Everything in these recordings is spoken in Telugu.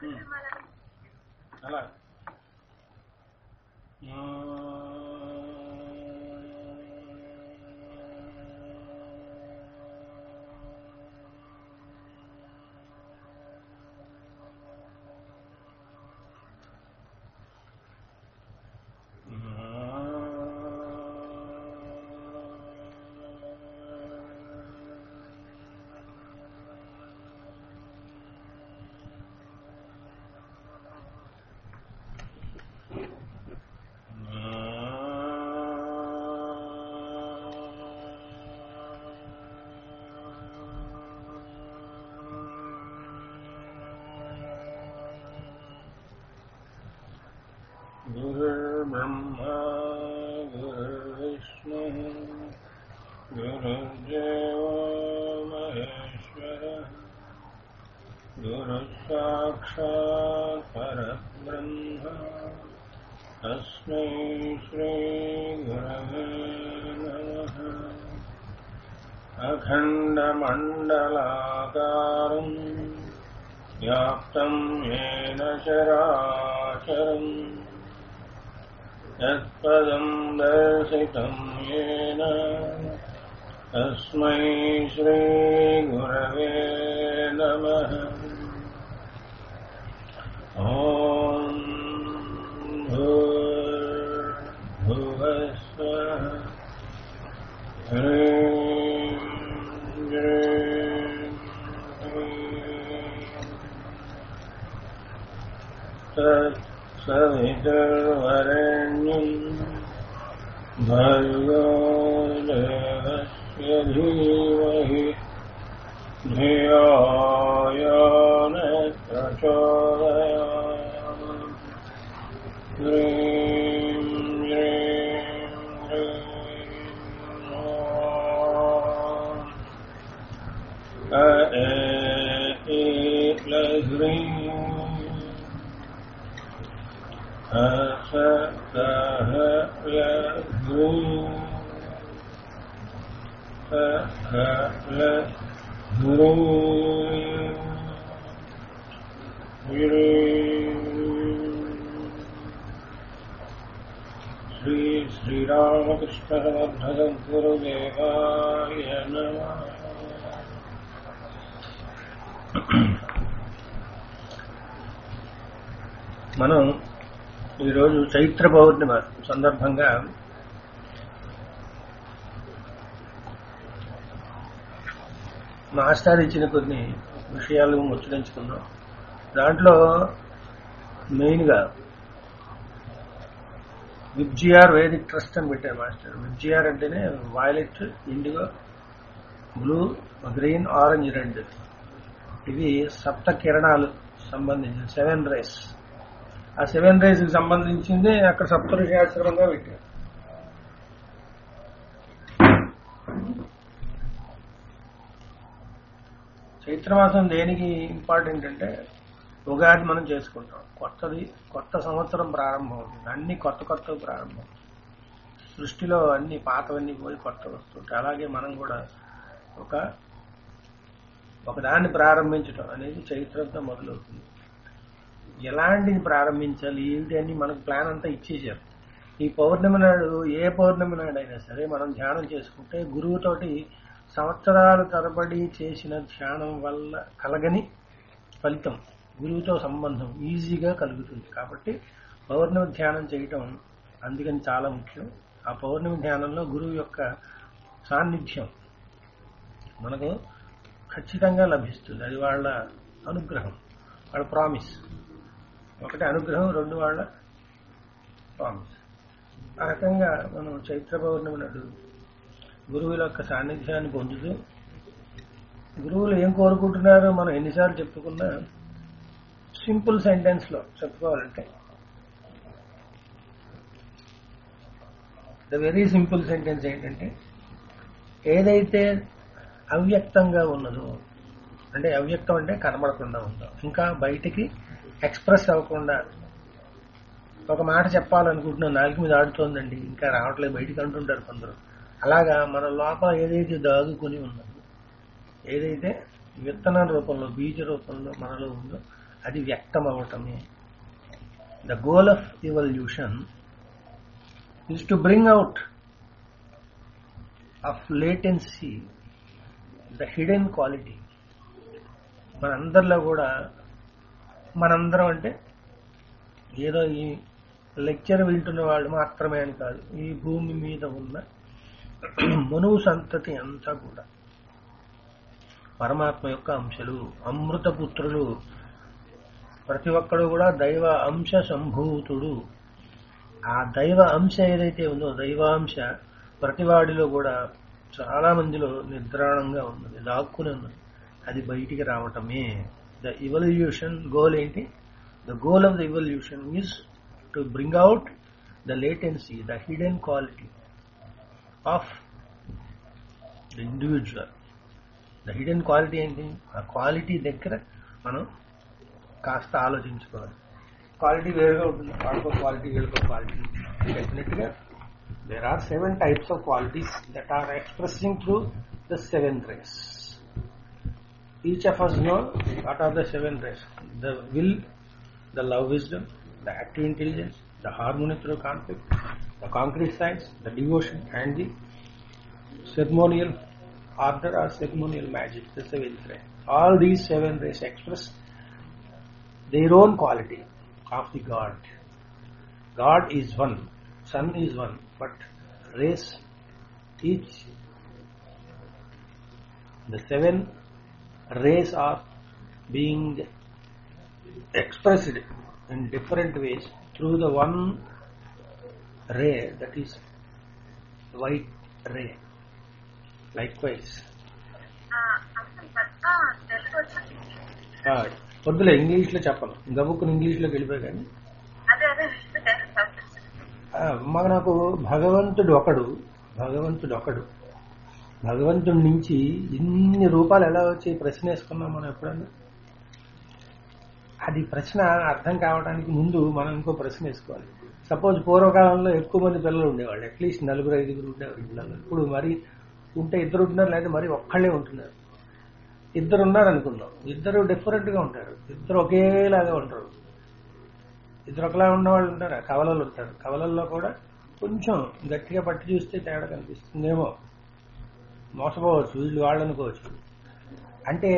అక్షరమాలను అలా गुरुर्ब्रह्मा गुरुर्विष्णुः गुरुर्देवो महेश्वरः गुरुः साक्षात् परब्रह्म तस्मै श्रीगुरवे नमः अखण्डमण्डलाकारम् व्याप्तं येन चराचरम् यत्पदं दर्शितं येन तस्मै श्रीगुरवे नमः ॐ भूर्भुवस्वः ह्रीं ह्रीं ह्रीं तत्सवितुर्वरेण्यम् भर्गो देवस्य धीमहि धियो यो न प्रचोदयात् ह्रीं ह्रीं ह्रीं ॐ अ ए ए प्लस् ह्रीं असतः यद्भूः श्री श्रीरामकृष्ण गुरुदेवाय नमः మనం ఈరోజు చైత్ర పౌర్ణిమ సందర్భంగా మాస్టర్ ఇచ్చిన కొన్ని విషయాలు ముచ్చరించుకున్నాం దాంట్లో మెయిన్గా విబ్జిఆర్ వేదిక్ ట్రస్ట్ అని పెట్టారు మాస్టర్ విబ్జిఆర్ అంటేనే violet indigo blue green orange red ఇవి సప్త కిరణాలు సంబంధించిన సెవెన్ రేస్ ఆ సెవెన్ రేస్ కి సంబంధించింది అక్కడ సప్తఋషి ఆశ్రమంగా పెట్టారు చైత్రమాసం దేనికి ఇంపార్టెంట్ అంటే ఉగాది మనం చేసుకుంటాం కొత్తది కొత్త సంవత్సరం ప్రారంభం అవుతుంది అన్ని కొత్త కొత్త ప్రారంభం సృష్టిలో అన్ని పాతవన్నీ పోయి కొత్త వస్తుంటాయి అలాగే మనం కూడా ఒక ఒకదాన్ని ప్రారంభించడం అనేది చైత్రంతో మొదలవుతుంది ఎలాంటిది ప్రారంభించాలి ఏంటి అని మనకు ప్లాన్ అంతా ఇచ్చేసారు ఈ పౌర్ణమి నాడు ఏ పౌర్ణమి నాడైనా సరే మనం ధ్యానం చేసుకుంటే గురువుతోటి సంవత్సరాల తరబడి చేసిన ధ్యానం వల్ల కలగని ఫలితం గురువుతో సంబంధం ఈజీగా కలుగుతుంది కాబట్టి పౌర్ణమి ధ్యానం చేయటం అందుకని చాలా ముఖ్యం ఆ పౌర్ణమి ధ్యానంలో గురువు యొక్క సాన్నిధ్యం మనకు ఖచ్చితంగా లభిస్తుంది అది వాళ్ళ అనుగ్రహం వాళ్ళ ప్రామిస్ ఒకటి అనుగ్రహం రెండు వాళ్ళ ప్రామిస్ ఆ రకంగా మనం చైత్ర పౌర్ణమి నాడు గురువుల యొక్క సాన్నిధ్యాన్ని పొందుతూ గురువులు ఏం కోరుకుంటున్నారో మనం ఎన్నిసార్లు చెప్పుకున్నా సింపుల్ సెంటెన్స్ లో చెప్పుకోవాలంటే ద వెరీ సింపుల్ సెంటెన్స్ ఏంటంటే ఏదైతే అవ్యక్తంగా ఉన్నదో అంటే అవ్యక్తం అంటే కనబడకుండా ఉందో ఇంకా బయటికి ఎక్స్ప్రెస్ అవ్వకుండా ఒక మాట చెప్పాలనుకుంటున్నాను నాలుగు మీద ఆడుతోందండి ఇంకా రావట్లేదు బయటికి అంటుంటారు కొందరు అలాగా మన లోపల ఏదైతే దాగుకొని ఉన్నదో ఏదైతే విత్తనం రూపంలో బీజ రూపంలో మనలో ఉందో అది వ్యక్తం అవటమే the goal of evolution is to bring out of latency the hidden quality మనందరిలో కూడా మనందరం అంటే ఏదో ఈ లెక్చర్ వింటున్న వాళ్ళు మాత్రమే అని కాదు ఈ భూమి మీద ఉన్న మనువు సంతతి అంతా కూడా పరమాత్మ యొక్క అంశలు అమృతపుత్రులు ప్రతి ఒక్కడు కూడా దైవ అంశ సంభూతుడు ఆ దైవ అంశ ఏదైతే ఉందో దైవాంశ ప్రతివాడిలో కూడా చాలా మందిలో నిద్రాణంగా ఉన్నది దాక్కుని ఉన్నది అది బయటికి రావటమే ద ఇవల్యూషన్ గోల్ ఏంటి the goal of the evolution is to bring out the latency the hidden quality of the individual the hidden quality ఏంటి ఆ క్వాలిటీ దగ్గర మనం కాస్త ఆలోచించుకోవాలి క్వాలిటీ వేరుగా ఉంటుంది వాళ్ళకో క్వాలిటీ వీళ్ళకో క్వాలిటీ డెఫినెట్గా there are seven types of qualities that are expressing through the seven rays each of us know what are the seven rays the will the love wisdom, the active intelligence, the harmony through conflict, the concrete science, the devotion, and the ceremonial order or ceremonial magic, the seventh ray. All these seven rays express their own quality of the God. God is one, Sun is one, but rays each, the seven rays are being expressed in different ways through the one ray that is white ray. Likewise. అసలు పెద్ద తెలుగు వచ్చి ఆ, వద్దులే ఇంగ్లీష్లో చెప్పను గబుక్కుని ఇంగ్లీష్లోకి వెళ్ళిపోయి కానీ అదే అదే ఆ, మాకు నాకు భగవంతుడు ఒకడు భగవంతుడు ఒకడు భగవంతుడి నుంచి ఇన్ని రూపాలు ఎలా వచ్చి ప్రశ్న వేసుకున్నాం మనం ఎప్పుడన్నా అది ప్రశ్న అర్థం కావడానికి ముందు మనం ఇంకో ప్రశ్న వేసుకోవాలి సపోజ్ పూర్వకాలంలో ఎక్కువ మంది పిల్లలు ఉండేవాళ్ళు అట్లీస్ట్ నలుగురు ఐదుగురు ఉండేవాళ్ళు పిల్లలు ఇప్పుడు మరి ఉంటే ఇద్దరు ఉంటున్నారు లేదా మరి ఒక్కళ్ళే ఉంటున్నారు ఇద్దరు ఉన్నారు అనుకుందాం ఇద్దరు డిఫరెంట్ గా ఉంటారు ఇద్దరు ఒకేలాగా ఉంటారు ఇద్దరు ఒకలా ఉన్న వాళ్ళు ఉంటారు కవలలు ఉంటారు కవలల్లో కూడా కొంచెం గట్టిగా పట్టి చూస్తే తేడా కనిపిస్తుందేమో మోసపోవచ్చు వీళ్ళు వాళ్ళు అనుకోవచ్చు అంటే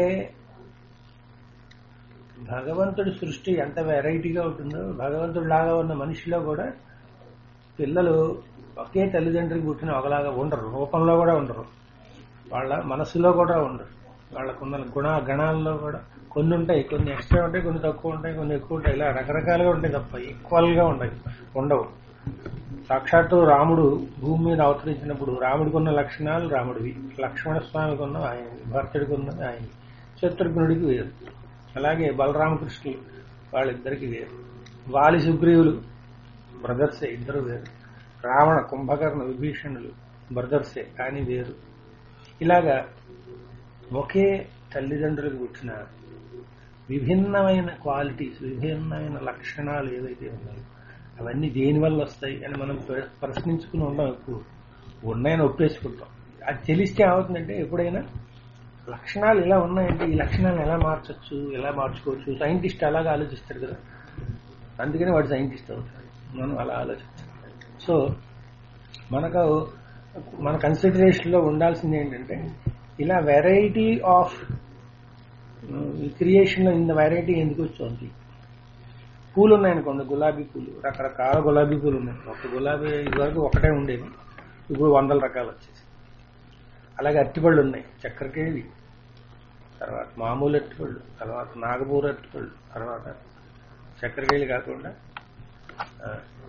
భగవంతుడి సృష్టి ఎంత వెరైటీగా ఉంటుందో భగవంతుడి లాగా ఉన్న మనిషిలో కూడా పిల్లలు ఒకే తల్లిదండ్రులకు పుట్టిన ఒకలాగా ఉండరు రూపంలో కూడా ఉండరు వాళ్ళ మనసులో కూడా ఉండరు వాళ్ళకున్న గుణ గణాల్లో కూడా కొన్ని ఉంటాయి కొన్ని ఎక్స్ట్రా ఉంటాయి కొన్ని తక్కువ ఉంటాయి కొన్ని ఎక్కువ ఉంటాయి ఇలా రకరకాలుగా ఉంటాయి తప్ప ఈక్వల్ గా ఉంటాయి ఉండవు సాక్షాత్తు రాముడు భూమి మీద అవతరించినప్పుడు రాముడికి ఉన్న లక్షణాలు రాముడివి లక్ష్మణ స్వామికి ఉన్న ఆయన భరతుడికి ఉన్నది ఆయన శత్రుఘ్నుడికి వేరు అలాగే బలరామకృష్ణులు వాళ్ళిద్దరికి వేరు వాలి సుగ్రీవులు బ్రదర్సే ఇద్దరు వేరు రావణ కుంభకర్ణ విభీషణులు బ్రదర్సే కానీ వేరు ఇలాగా ఒకే తల్లిదండ్రులకు పుట్టిన విభిన్నమైన క్వాలిటీస్ విభిన్నమైన లక్షణాలు ఏవైతే ఉన్నాయో అవన్నీ దేని వల్ల వస్తాయి అని మనం ప్ర- ప్రశ్నించుకుని ఉండం ఎక్కువ ఉన్నాయని ఒప్పేసుకుంటాం అది తెలిస్తే ఏమవుతుందంటే ఎప్పుడైనా లక్షణాలు ఇలా ఉన్నాయంటే ఈ లక్షణాలను ఎలా మార్చొచ్చు ఎలా మార్చుకోవచ్చు సైంటిస్ట్ అలాగా ఆలోచిస్తాడు కదా అందుకని వాడు సైంటిస్ట్ అవుతాడు మనం అలా ఆలోచించాలి సో మనకు మన కన్సిడరేషన్లో ఉండాల్సింది ఏంటంటే ఇలా variety of creation in the variety ఎందుకు వచ్చింది పూలు ఉన్నాయనుకోండి గులాబీ పూలు రకరకాల గులాబీ పూలు ఉన్నాయి ఒక గులాబీ ఇదివరకు ఒకటే ఉండేది ఇప్పుడు వందల రకాలు వచ్చేసి అలాగే అరటిపళ్ళు ఉన్నాయి చక్కెరకేవి తర్వాత మామూలు అరటిపళ్ళు తర్వాత నాగపూర్ అరటిపళ్ళు తర్వాత చక్కెరకేళి కాకుండా ఆ,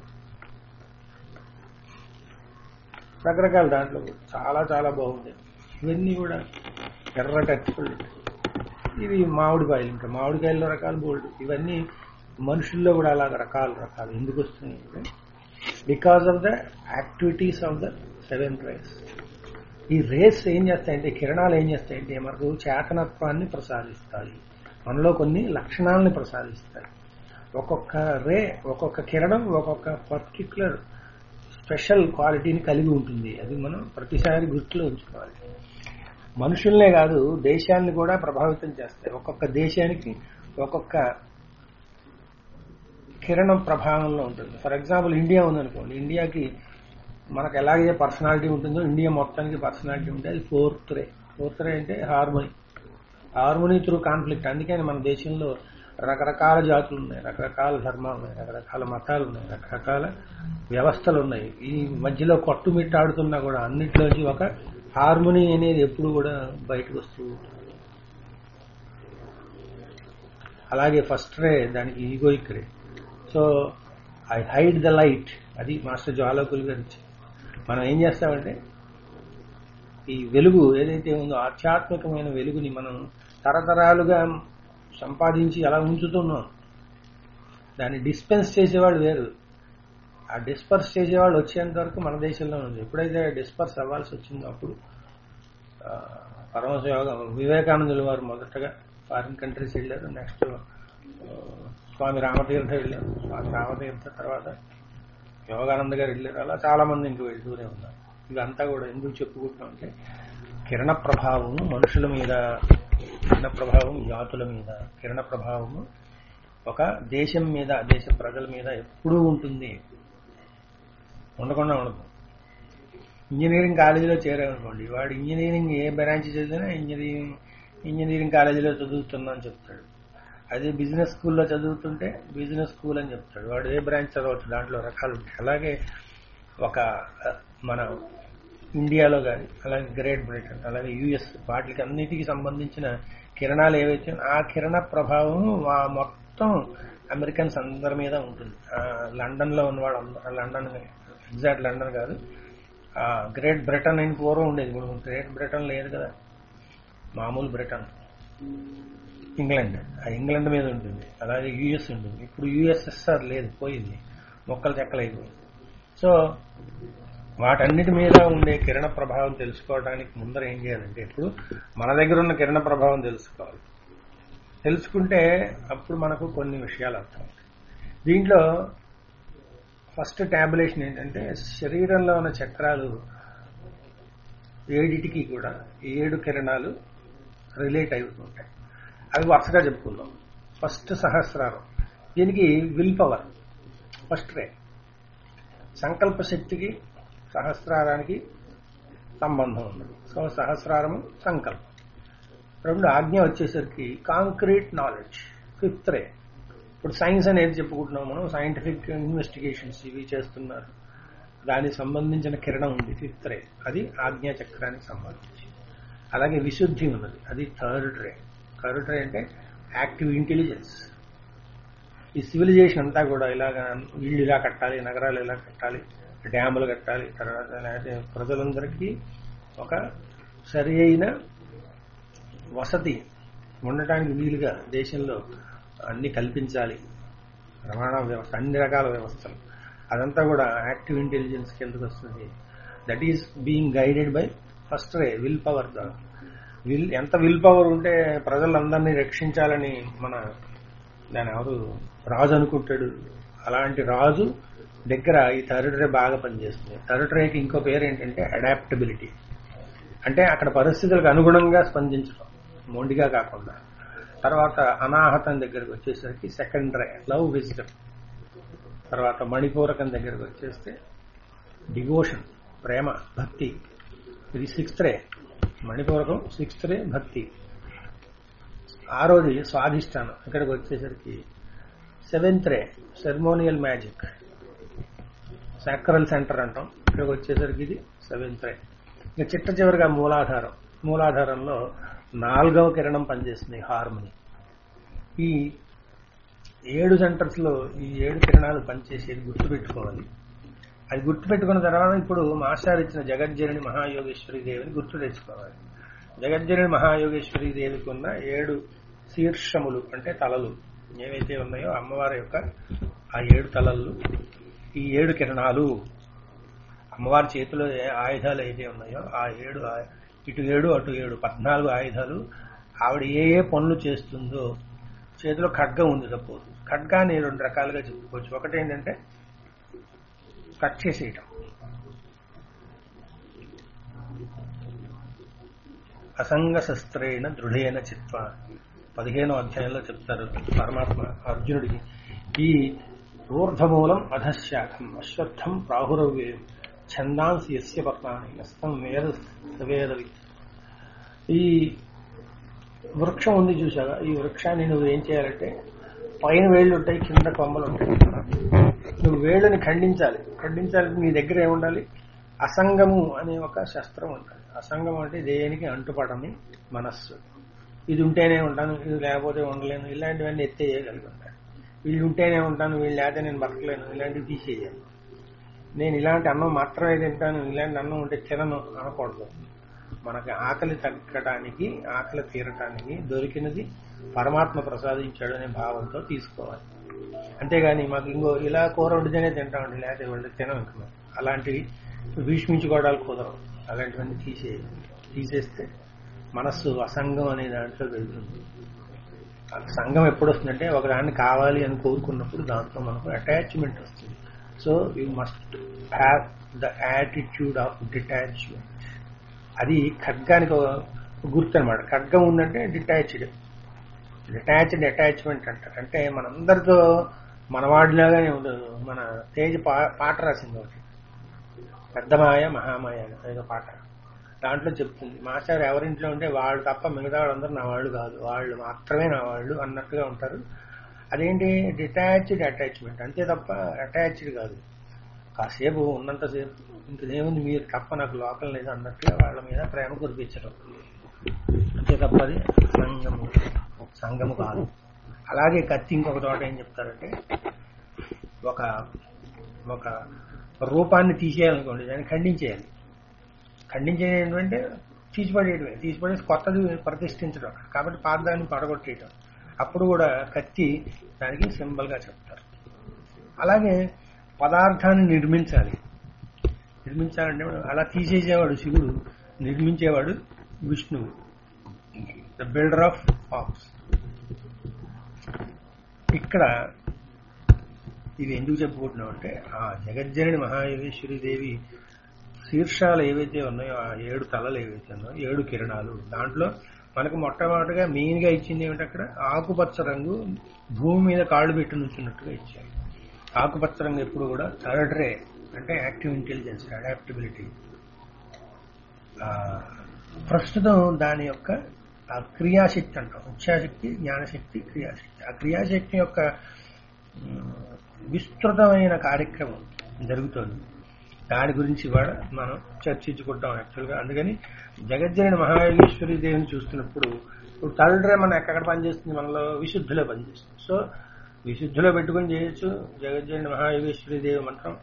రకరకాల దాంట్లో కూడా చాలా చాలా బాగుంది ఇవన్నీ కూడా ఎర్రటి అరటిపళ్ళు ఇవి మామిడికాయలు ఇంకా మామిడికాయల్లో రకాలు బోల్డ్ ఇవన్నీ మనుషుల్లో కూడా అలాగ రకాలు రకాలు ఎందుకు వస్తున్నాయి అంటే because of the activities of the seven rays ఈ రేస్ ఏం చేస్తాయంటే కిరణాలు ఏం చేస్తాయంటే మనకు చేతనత్వాన్ని ప్రసాదిస్తాయి మనలో కొన్ని లక్షణాలని ప్రసాదిస్తాయి ఒక్కొక్క రే ఒక్కొక్క కిరణం ఒక్కొక్క పర్టికులర్ స్పెషల్ క్వాలిటీని కలిగి ఉంటుంది అది మనం ప్రతిసారి గుర్తులో ఉంచుకోవాలి మనుషుల్నే కాదు దేశాన్ని కూడా ప్రభావితం చేస్తాయి ఒక్కొక్క దేశానికి ఒక్కొక్క కిరణం ప్రభావంలో ఉంటుంది ఫర్ ఎగ్జాంపుల్ ఇండియా ఉందనుకోండి ఇండియాకి మనకు ఎలాగే పర్సనాలిటీ ఉంటుందో ఇండియా మొత్తానికి పర్సనాలిటీ ఉంటే అది ఫోర్త్ రే ఫోర్త్ రే అంటే హార్మోని హార్మోని త్రూ కాన్ఫ్లిక్ట్ అందుకని మన దేశంలో రకరకాల జాతులు ఉన్నాయి రకరకాల ధర్మాలు ఉన్నాయి రకరకాల మతాలు ఉన్నాయి రకరకాల వ్యవస్థలు ఉన్నాయి ఈ మధ్యలో కొట్టుమిట్టాడుతున్నా కూడా అన్నిట్లోంచి ఒక హార్మోని అనేది ఎప్పుడు కూడా బయటకు వస్తూ ఉంటుంది అలాగే ఫస్ట్ రే దానికి egoic ray so I hide the light అది మాస్టర్ జ్వాలకులు గారు ఇచ్చింది. మనం ఏం చేస్తామంటే ఈ వెలుగు ఏదైతే ఉందో ఆధ్యాత్మికమైన వెలుగుని మనం తరతరాలుగా సంపాదించి అలా ఉంచుతున్నాం దాన్ని డిస్పెన్స్ చేసేవాళ్ళు వేరు ఆ డిస్పర్స్ చేసేవాళ్ళు వచ్చేంత వరకు మన దేశంలో ఉంది ఎప్పుడైతే డిస్పర్స్ అవ్వాల్సి వచ్చిందో అప్పుడు ఆ, పరమశ యోగ వివేకానందుల వారు మొదటగా ఫారిన్ కంట్రీస్ వెళ్ళారు నెక్స్ట్ స్వామి రామతీర్థ వెళ్ళారు స్వామి రామతీర్థ తర్వాత యోగానంద గారు వెళ్ళారు అలా చాలా మంది ఇంక వెళ్తూనే ఉన్నారు ఇదంతా కూడా ఎందుకు చెప్పుకుంటున్నాం అంటే కిరణ ప్రభావము మనుషుల మీద కిరణ ప్రభావం జాతుల మీద కిరణ ప్రభావము ఒక దేశం మీద దేశ ప్రజల మీద ఎప్పుడూ ఉంటుంది ఉండకుండా ఉండదు ఇంజనీరింగ్ కాలేజీలో చేరామనుకోండి వాడు ఇంజనీరింగ్ ఏ బ్రాంచ్ చదివినా ఇంజనీరింగ్ ఇంజనీరింగ్ కాలేజీలో చదువుతున్నా అని చెప్తాడు అదే బిజినెస్ స్కూల్లో చదువుతుంటే బిజినెస్ స్కూల్ అని చెప్తాడు వాడు ఏ బ్రాంచ్ చదవచ్చు దాంట్లో రకాలు ఉంటాయి అలాగే ఒక ఆ, మన ఇండియాలో కానీ అలాగే గ్రేట్ బ్రిటన్ అలాగే యుఎస్ వాటికి అన్నిటికీ సంబంధించిన కిరణాలు ఏవైతే ఉన్నాయో, ఆ కిరణ ప్రభావం వా- మొత్తం అమెరికన్స్ అందరి మీద ఉంటుంది ఆ, లండన్ లో ఉన్నవాడు అందరూ- లండన్ ఎగ్జాక్ట్ లండన్ కాదు ఆ, గ్రేట్ బ్రిటన్ అని పూర్వం ఉండేది ఇప్పుడు గ్రేట్ బ్రిటన్ లేదు కదా మామూలు బ్రిటన్ ఇంగ్లాండ్ ఆ ఇంగ్లాండ్ మీద ఉంటుంది అలాగే యుఎస్ ఉంటుంది ఇప్పుడు యుఎస్ఎస్ఆర్ లేదు పోయింది మొక్కలు చెక్కలైపోయింది సో వాటన్నిటి మీద ఉండే కిరణ ప్రభావం తెలుసుకోవడానికి ముందర ఏం చేయాలంటే ఇప్పుడు మన దగ్గర ఉన్న కిరణ ప్రభావం తెలుసుకోవాలి తెలుసుకుంటే అప్పుడు మనకు కొన్ని విషయాలు అర్థం అవుతాయి. దీంట్లో ఫస్ట్ ట్యాబులేషన్ ఏంటంటే శరీరంలో ఉన్న చక్రాలు ఏడిటికి కూడా ఏడు కిరణాలు రిలేట్ అవుతుంటాయి అవి వరుసగా చెప్పుకుందాం ఫస్ట్ సహస్రారం దీనికి విల్ పవర్ ఫస్ట్ రే సంకల్ప శక్తికి సహస్రారానికి సంబంధం ఉంది సో సహస్రారము సంకల్పం రెండు ఆజ్ఞ వచ్చేసరికి కాంక్రీట్ నాలెడ్జ్ ఫిఫ్త్ రే ఇప్పుడు సైన్స్ అనేది చెప్పుకుంటున్నాం మనం సైంటిఫిక్ ఇన్వెస్టిగేషన్స్ ఇవి చేస్తున్నారు దానికి సంబంధించిన కిరణం ఉంది ఫిఫ్త్ రే అది ఆజ్ఞా చక్రానికి సంబంధించి అలాగే విశుద్ధి ఉన్నది అది థర్డ్ రే థర్డ్ రే అంటే యాక్టివ్ ఇంటెలిజెన్స్ ఈ సివిలైజేషన్ అంతా కూడా ఇలాగా ఇళ్ళు ఇలా కట్టాలి నగరాలు ఇలా కట్టాలి డ్యాములు కట్టాలి తర్వాత లేకపోతే ప్రజలందరికీ ఒక సరి అయిన వసతి ఉండటానికి వీలుగా దేశంలో అన్ని కల్పించాలి రవాణా వ్యవస్థ అన్ని రకాల వ్యవస్థలు అదంతా కూడా యాక్టివ్ ఇంటెలిజెన్స్ కిందకు వస్తుంది that is being guided by first ray will power will ఎంత విల్ పవర్ ఉంటే ప్రజలందరినీ రక్షించాలని మన దాని ఎవరు రాజు అనుకుంటాడు అలాంటి రాజు దగ్గర ఈ థర్డ్ రే బాగా పనిచేస్తుంది థర్డ్ రేకి ఇంకో పేరు ఏంటంటే అడాప్టబిలిటీ అంటే అక్కడ పరిస్థితులకు అనుగుణంగా స్పందించడం మొండిగా కాకుండా తర్వాత అనాహతం దగ్గరకు వచ్చేసరికి సెకండ్ రే లవ్ విజిటమ్ తర్వాత మణిపూరకం దగ్గరకు వచ్చేస్తే డివోషన్ ప్రేమ భక్తి ఇది సిక్స్త్ రే మణిపూరకం సిక్స్త్ రే భక్తి ఆరోది స్వాధిష్టానం ఇక్కడికి వచ్చేసరికి seventh ray ceremonial magic sacral centre అంటాం ఇక్కడికి వచ్చేసరికి ఇది సెవెంత్ రే ఇక చిట్ట చివరిగా మూలాధారం మూలాధారంలో నాలుగవ కిరణం పనిచేస్తుంది హార్మోని ఈ ఏడు సెంటర్స్ లో ఈ ఏడు కిరణాలు పనిచేసేది గుర్తుపెట్టుకోవాలి అది గుర్తుపెట్టుకున్న తర్వాత ఇప్పుడు మాస్టర్ ఇచ్చిన జగజ్జనని మహాయోగేశ్వరి దేవిని గుర్తు తెచ్చుకోవాలి జగజ్జనని మహాయోగేశ్వరి దేవికి ఉన్న ఏడు శీర్షములు అంటే తలలు ఏవైతే ఉన్నాయో అమ్మవారి యొక్క ఆ ఏడు తలలు ఈ ఏడు కిరణాలు అమ్మవారి చేతిలో ఏ ఆయుధాలు అయితే ఉన్నాయో ఆ ఏడు ఆ- ఇటు ఏడు అటు ఏడు పద్నాలుగు ఆయుధాలు ఆవిడ ఏ ఏ పనులు చేస్తుందో చేతిలో ఖడ్గం ఉంది సపోజ్ ఖడ్గాన్ని రెండు రకాలుగా చెప్పుకోవచ్చు ఒకటి ఏంటంటే కట్ చేసేయటం అసంగ శస్త్రేణ దృఢైన చిత్వ పదిహేనో అధ్యాయంలో చెప్తారు పరమాత్మ అర్జునుడికి ఈ ఊర్ధమూలం అధశాఖం అశ్వత్థం ప్రాహురవ్యయం ఛందాంసి యస్య పర్ణాన్ని నస్తం వేద వేదవి ఈ వృక్షం ఉంది చూసావా ఈ వృక్షాన్ని నువ్వు ఏం చేయాలంటే పైన వేళ్ళు ఉంటాయి కింద కొమ్మలు ఉంటాయి నువ్వు వేళ్ళని ఖండించాలి ఖండించాలంటే నీ దగ్గర ఏముండాలి అసంగము అనే ఒక శస్త్రం ఉంటుంది అసంగం అంటే దేనికి అంటుపడని మనస్సు ఇది ఉంటేనే ఉంటాను ఇది లేకపోతే ఉండలేను ఇలాంటివన్నీ ఎత్తేయగలిగి ఉంటాను వీళ్ళు ఉంటేనే ఉంటాను వీళ్ళు లేకపోతే నేను బతకలేను ఇలాంటివి తీసేయాలి నేను ఇలాంటి అన్నం మాత్రమే తింటాను ఇలాంటి అన్నం ఉంటే తినను అనకూడదు మనకి ఆకలి తగ్గడానికి ఆకలి తీరటానికి దొరికినది పరమాత్మ ప్రసాదించాడు అనే భావంతో తీసుకోవాలి అంతేగాని మాకు ఇంకో ఇలా కూర వండితేనే తింటామండి లేకపోతే వాళ్ళు తినం ఇంక మేము. అలాంటివి భీష్మించుకోవడాలు కుదరవు అలాంటివన్నీ తీసేయాలి తీసేస్తే మనస్సు అసంగం అనే దాంట్లో వెళ్తుంది ఆ సంఘం ఎప్పుడు వస్తుందంటే ఒక దాన్ని కావాలి అని కోరుకున్నప్పుడు దాంట్లో మనకు అటాచ్మెంట్ వస్తుంది so you must have the attitude of detachment అది ఖడ్గానికి ఒక గుర్తు అనమాట ఖడ్గం ఉందంటే డిటాచ్డ్ డిటాచ్డ్ అటాచ్మెంట్ అంటారు అంటే మనందరితో మనవాడిలాగానే ఉండదు మన తేజ్ పా- పాట రాసింది ఒకటి పెద్దమాయ మహామాయ అని ఏదో పాట దాంట్లో చెప్తుంది మాస్టర్ ఎవరింట్లో ఉంటే వాళ్ళు తప్ప మిగతా వాళ్ళందరూ నా వాళ్ళు కాదు వాళ్ళు మాత్రమే నా వాళ్ళు అన్నట్టుగా ఉంటారు అదేంటి డిటాచ్డ్ అటాచ్మెంట్ అంతే తప్ప అటాచ్డ్ కాదు కాసేపు ఉన్నంతసేపు ఇంకేముంది మీరు తప్ప నాకు లోకల్ లేదు అన్నట్టుగా వాళ్ళ మీద ప్రేమ కురిపించడం అంతే తప్ప అది సంగము సంగము కాదు అలాగే కత్తి ఇంకొక చోట ఏం చెప్తారంటే ఒక ఒక రూపాన్ని తీసేయాలనుకోండి దాన్ని ఖండించేయాలి ఖండించేది ఏంటంటే తీసిపడేయడమే తీసిపడేసి కొత్తది ప్రతిష్ఠించడం కాబట్టి పాతదాన్ని పడగొట్టేయడం అప్పుడు కూడా కత్తి దానికి సింబల్ గా చెప్తారు అలాగే పదార్థాన్ని నిర్మించాలి నిర్మించాలంటే అలా తీసేసేవాడు శివుడు నిర్మించేవాడు విష్ణువు ద బిల్డర్ ఆఫ్ ఫార్మ్స్ ఇక్కడ ఇది ఎందుకు చెప్పుకుంటున్నాం అంటే ఆ జగజ్జనని మహాయోగేశ్వరి దేవి శీర్షాలు ఏవైతే ఉన్నాయో ఆ ఏడు తలలు ఏవైతే ఉన్నాయో ఏడు కిరణాలు దాంట్లో మనకు మొట్టమొదటిగా మెయిన్ గా ఇచ్చింది ఏమిటి అక్కడ ఆకుపచ్చ రంగు భూమి మీద కాళ్ళు పెట్టి నుంచున్నట్టుగా ఇచ్చారు ఆకుపచ్చ రంగు ఎప్పుడు కూడా థర్డ్ రే అంటే యాక్టివ్ ఇంటెలిజెన్స్ అడాప్టబిలిటీ ప్రస్తుతం దాని యొక్క ఆ క్రియాశక్తి అంటాం ఇచ్ఛాశక్తి జ్ఞానశక్తి క్రియాశక్తి ఆ క్రియాశక్తి యొక్క ఉమ్, విస్తృతమైన కార్యక్రమం జరుగుతోంది దాని గురించి కూడా మనం చర్చించుకుంటాం యాక్చువల్గా అందుకని జగజ్జనని మహాయోగేశ్వరి దేవిని చూస్తున్నప్పుడు ఇప్పుడు థర్డ్ రే మనం ఎక్కడ పనిచేస్తుంది మనలో విశుద్ధిలో పనిచేస్తుంది సో విశుద్ధిలో పెట్టుకొని చేయొచ్చు జగజ్జనని మహాయోగేశ్వరి దేవి మంత్రం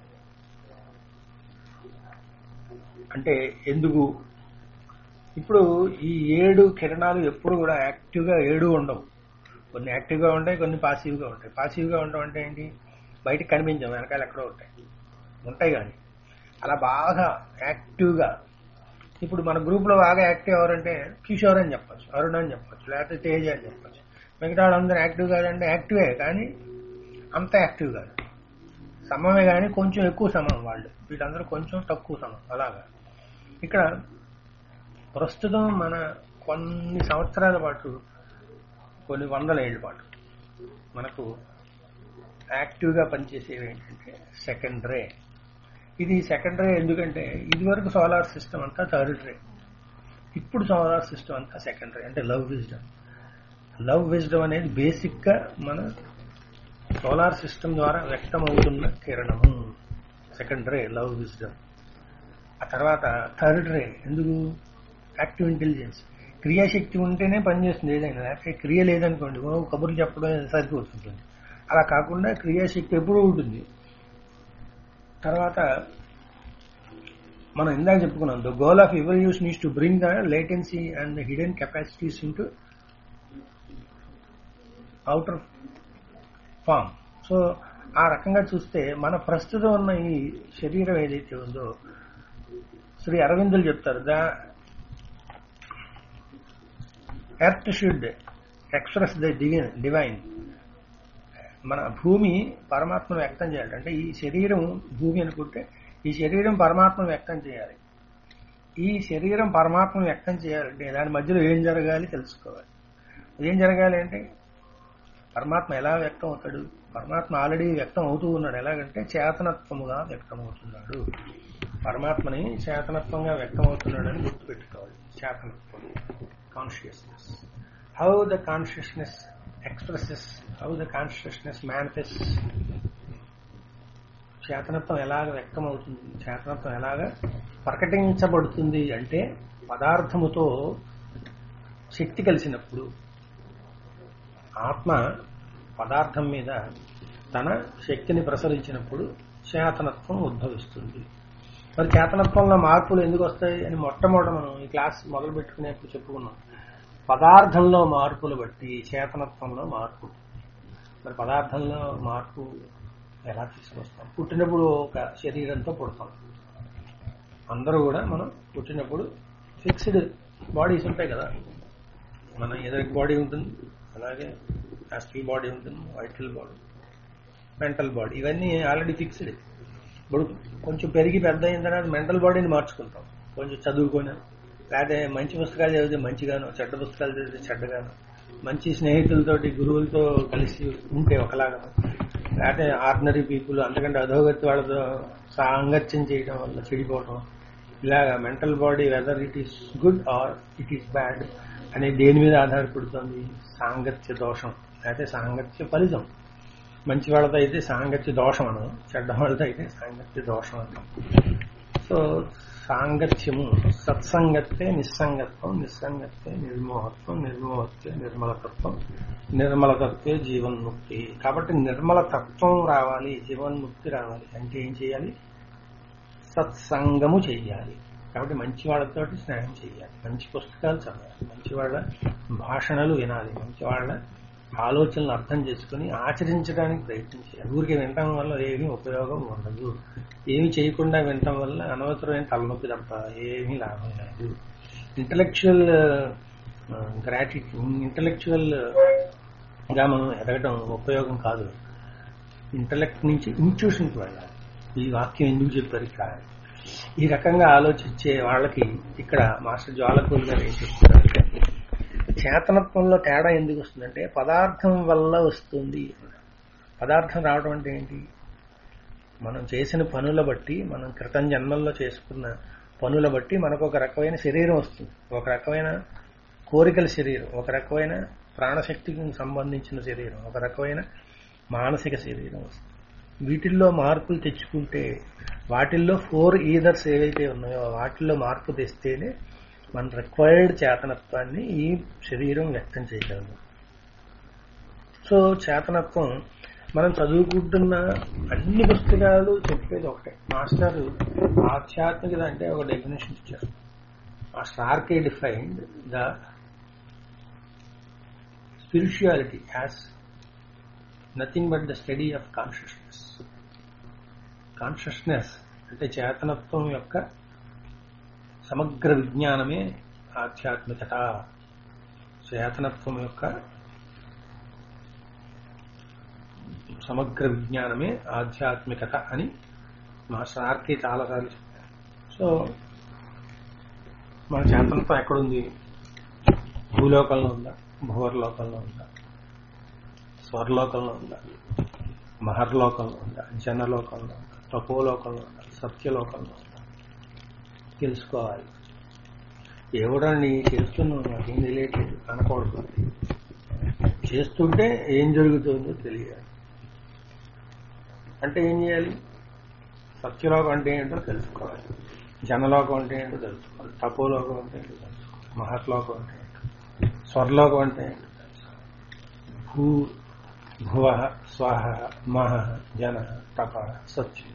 అంటే ఎందుకు ఇప్పుడు ఈ ఏడు కిరణాలు ఎప్పుడు కూడా యాక్టివ్గా ఏడు ఉండవు కొన్ని యాక్టివ్గా ఉంటాయి కొన్ని పాసివ్గా ఉంటాయి పాసివ్గా ఉండడం అంటే ఏంటి బయటకు కనిపించవు వెనకాల ఎక్కడో ఉంటాయి ఉంటాయి కానీ అలా బాగా యాక్టివ్గా ఇప్పుడు మన గ్రూప్లో బాగా యాక్టివ్ ఎవరంటే కిషోర్ అని చెప్పొచ్చు అరుణ్ అని చెప్పొచ్చు లేకపోతే తేజ అని చెప్పొచ్చు మిగతా వాళ్ళందరూ యాక్టివ్ కాదంటే యాక్టివే కానీ అంత యాక్టివ్ కాదు సమమే కానీ కొంచెం ఎక్కువ సమం వాళ్ళు వీళ్ళందరూ కొంచెం తక్కువ సమం అలాగా ఇక్కడ ప్రస్తుతం మన కొన్ని సంవత్సరాల పాటు కొన్ని వందల ఏళ్ళ పాటు మనకు యాక్టివ్గా పనిచేసేవి ఏంటంటే సెకండ్ రే ఇది సెకండ్ రే ఎందుకంటే ఇదివరకు సోలార్ సిస్టమ్ అంతా థర్డ్ రే ఇప్పుడు సోలార్ సిస్టమ్ అంతా సెకండ్ రే అంటే లవ్ విజ్డమ్ లవ్ విజ్డమ్ అనేది బేసిక్గా మన సోలార్ సిస్టమ్ ద్వారా వ్యక్తమవుతున్న కిరణము సెకండ్ రే లవ్ విజ్డమ్ ఆ తర్వాత థర్డ్ రే ఎందుకు యాక్టివ్ ఇంటెలిజెన్స్ క్రియాశక్తి ఉంటేనే పనిచేస్తుంది ఏదైనా లేకపోతే క్రియ లేదనుకోండి ఓ కబుర్లు చెప్పడం సరిపోతుంది అలా కాకుండా క్రియాశక్తి ఎప్పుడూ ఉంటుంది తర్వాత మనం ఇందాక చెప్పుకున్నాం the goal of evolution is to bring the latency and the hidden capacities into outer form so ఆ రకంగా చూస్తే మన ప్రస్తుతం ఉన్న ఈ శరీరం ఏదైతే ఉందో శ్రీ అరవిందులు చెప్తారు the earth should express the divine divine మన భూమి పరమాత్మను వ్యక్తం చేయాలి అంటే ఈ శరీరం భూమి అనుకుంటే ఈ శరీరం పరమాత్మను వ్యక్తం చేయాలి ఈ శరీరం పరమాత్మను వ్యక్తం చేయాలంటే దాని మధ్యలో ఏం జరగాలి తెలుసుకోవాలి ఏం జరగాలి అంటే పరమాత్మ ఎలా వ్యక్తం అవుతాడు పరమాత్మ ఆల్రెడీ వ్యక్తం అవుతూ ఉన్నాడు ఎలాగంటే చేతనత్వముగా వ్యక్తం అవుతున్నాడు పరమాత్మని చేతనత్వంగా వ్యక్తం అవుతున్నాడని గుర్తుపెట్టుకోవాలి చేతనత్వం consciousness how the consciousness expresses how the consciousness manifest చేతనత్వం ఎలాగ వ్యక్తం అవుతుంది చేతనత్వం ఎలాగ ప్రకటించబడుతుంది అంటే పదార్థముతో శక్తి కలిసినప్పుడు ఆత్మ పదార్థం మీద తన శక్తిని ప్రసరించినప్పుడు చేతనత్వం ఉద్భవిస్తుంది మరి చేతనత్వంలో మార్పులు ఎందుకు వస్తాయి అని మొట్టమొదట మనం ఈ క్లాస్ మొదలు పెట్టుకునేప్పుడు చెప్పుకున్నాం పదార్థంలో మార్పులు బట్టి చేతనత్వంలో మార్పు మరి పదార్థంలో మార్పు ఎలా తీసుకొస్తాం పుట్టినప్పుడు ఒక శరీరంతో పుడతాం అందరూ కూడా మనం పుట్టినప్పుడు ఫిక్స్డ్ బాడీస్ ఉంటాయి కదా మన ఎదురు బాడీ ఉంటుంది అలాగే యాస్ట్రల్ బాడీ ఉంటుంది వైటల్ బాడీ మెంటల్ బాడీ ఇవన్నీ ఆల్రెడీ ఫిక్స్డ్ ఇప్పుడు కొంచెం పెరిగి పెద్ద అయిన తర్వాత మెంటల్ బాడీని మార్చుకుంటాం కొంచెం చదువుకొని లేకపోతే మంచి పుస్తకాలు చదివితే మంచిగాను చెడ్డ పుస్తకాలు చదివితే చెడ్డగాను మంచి స్నేహితులతోటి గురువులతో కలిసి ఉంటే ఒకలాగా లేకపోతే ఆర్డినరీ పీపుల్ అంతకంటే అధోగతి వాళ్ళతో సాంగత్యం చేయడం వల్ల చెడిపోవటం ఇలాగా mental body whether it is good or it is bad అనే దేని మీద ఆధారపడుతుంది సాంగత్య దోషం లేకపోతే సాంగత్య ఫలితం మంచి వాళ్ళతో అయితే సాంగత్య దోషం అనం చెడ్డ వాళ్ళతో అయితే సాంగత్య దోషం అంటాం సో సాంగత్యము సత్సంగత్తే నిస్సంగత్వం నిస్సంగత్తే నిర్మోహత్వం నిర్మోహత్తే నిర్మలతత్వం నిర్మలతత్వే జీవన్ముక్తి కాబట్టి నిర్మల తత్వం రావాలి జీవన్ముక్తి రావాలి అంటే ఏం చేయాలి సత్సంగము చేయాలి కాబట్టి మంచి వాళ్ళతోటి స్నేహం చేయాలి మంచి పుస్తకాలు చదవాలి మంచి వాళ్ళ భాషణలు వినాలి మంచి వాళ్ళ ఆలోచనలు అర్థం చేసుకుని ఆచరించడానికి ప్రయత్నం చేయాలి ఊరికే వినటం వల్ల ఏమీ ఉపయోగం ఉండదు ఏమి చేయకుండా వినటం వల్ల అనవసరమైన తలనొప్పి తప్ప ఏమీ లాభం లేదు ఇంటలెక్చువల్ గ్రాటిట్యూడ్ ఇంటలెక్చువల్ గా మనం ఎదగడం ఉపయోగం కాదు ఇంటలెక్ట్ నుంచి ఇంట్యూషన్కి వెళ్ళాలి ఈ వాక్యం ఎందుకు చెప్పారు ఇక్కడ ఈ రకంగా ఆలోచించే వాళ్ళకి ఇక్కడ మాస్టర్ జ్వాలకూల్ గారు ఏం చెప్తారంటే చేతనత్వంలో తేడా ఎందుకు వస్తుందంటే పదార్థం వల్ల వస్తుంది పదార్థం రావడం అంటే ఏంటి మనం చేసిన పనుల బట్టి మనం క్రితం జన్మల్లో చేసుకున్న పనుల బట్టి మనకు ఒక రకమైన శరీరం వస్తుంది ఒక రకమైన కోరికల శరీరం ఒక రకమైన ప్రాణశక్తికి సంబంధించిన శరీరం ఒక రకమైన మానసిక శరీరం వస్తుంది వీటిల్లో మార్పులు తెచ్చుకుంటే వాటిల్లో ఫోర్ ఈదర్స్ ఏవైతే ఉన్నాయో వాటిల్లో మార్పు తెస్తేనే మన రిక్వైర్డ్ చేతనత్వాన్ని ఈ శరీరం వ్యక్తం చేయగలదు సో చేతనత్వం మనం చదువుకుంటున్న అన్ని పుస్తకాలు చెప్పేది ఒకటే మాస్టర్ ఆధ్యాత్మికత అంటే ఒక డెఫినేషన్ ఇచ్చారు master R K defined the spirituality as nothing but the study of consciousness consciousness అంటే చేతనత్వం యొక్క సమగ్ర విజ్ఞానమే ఆధ్యాత్మికత చేతనత్వం యొక్క సమగ్ర విజ్ఞానమే ఆధ్యాత్మికత అని మా సార్కి చాలాసార్లు చెప్పారు సో మన చేతనత్వం ఎక్కడుంది భూలోకంలో ఉందా భూవర్లోకంలో ఉందా స్వర్లోకంలో ఉందా మహర్లోకంలో ఉందా జనలోకంలో ఉందా తపోలోకంలో ఉందా సత్యలోకంలో ఉందా తెలుసుకోవాలి ఎవడని చేస్తున్నావు నాకేం తెలియట్లేదు అనకూడదు చేస్తుంటే ఏం జరుగుతుందో తెలియాలి అంటే ఏం చేయాలి సత్యలోకం అంటే ఏంటో తెలుసుకోవాలి జనలోకం అంటే ఏంటో తెలుసుకోవాలి తపోలోకం అంటే ఏంటో తెలుసుకోవాలి మహర్లోకం అంటే ఏంటో స్వర్లోకం అంటే ఏంటో తెలుసుకోవాలి భూ భువ స్వహ మహ జన తప సత్యం